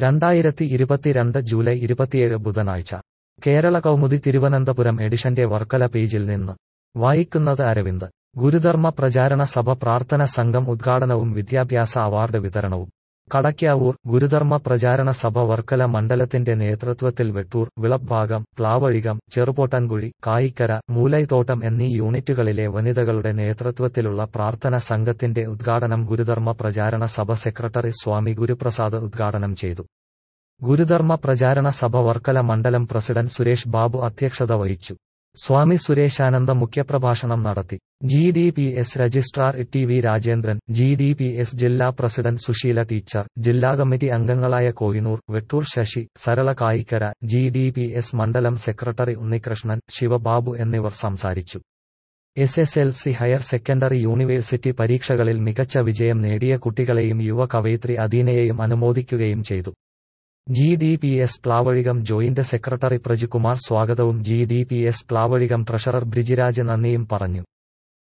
രണ്ടായിരത്തി ഇരുപത്തിരണ്ട് ജൂലൈ ഇരുപത്തിയേഴ് ബുധനാഴ്ച കേരള കൗമുദി തിരുവനന്തപുരം എഡിഷന്റെ വർക്കല പേജിൽ നിന്ന് വായിക്കുന്നത് അരവിന്ദ് ഗുരുധർമ്മ പ്രചാരണ സഭ പ്രാർത്ഥന സംഘം ഉദ്ഘാടനവും വിദ്യാഭ്യാസ അവാർഡ് വിതരണവും കടയ്ക്കാവൂർ ഗുരുധർമ്മ പ്രചാരണ സഭ വർക്കല മണ്ഡലത്തിന്റെ നേതൃത്വത്തിൽ വെട്ടൂർ വിളഭാഗം പ്ലാവഴികം ചെറുപോട്ടൻകുഴി കായിക്കര മൂലൈത്തോട്ടം എന്നീ യൂണിറ്റുകളിലെ വനിതകളുടെ നേതൃത്വത്തിലുള്ള പ്രാർത്ഥന സംഘത്തിന്റെ ഉദ്ഘാടനം ഗുരുധർമ്മ പ്രചാരണ സഭ സെക്രട്ടറി സ്വാമി ഗുരുപ്രസാദ് ഉദ്ഘാടനം ചെയ്തു ഗുരുധർമ്മ പ്രചാരണ സഭ വർക്കല മണ്ഡലം പ്രസിഡന്റ് സുരേഷ് ബാബു അധ്യക്ഷത വഹിച്ചു സ്വാമി സുരേശാനന്ദ മുഖ്യപ്രഭാഷണം നടത്തി G D P S registrar T V Rajendran G D P S ജില്ലാ പ്രസിഡന്റ് സുശീല ടീച്ചർ ജില്ലാ കമ്മിറ്റി അംഗങ്ങളായ Kohinoor Vettoor Sasi Sarala Kayikkara G D P S മണ്ഡലം സെക്രട്ടറി ഉണ്ണികൃഷ്ണൻ ശിവബാബു എന്നിവർ സംസാരിച്ചു S S L C higher secondary university പരീക്ഷകളിൽ മികച്ച വിജയം നേടിയ കുട്ടികളെയും യുവ കവയിത്രി അദീനയെയും അനുമോദിക്കുകയും ചെയ്തു G D P S Plavazhikam joint secretary Prajikumar സ്വാഗതവും G D P S Plavazhikam treasurer Brijiraj നന്ദിയും പറഞ്ഞു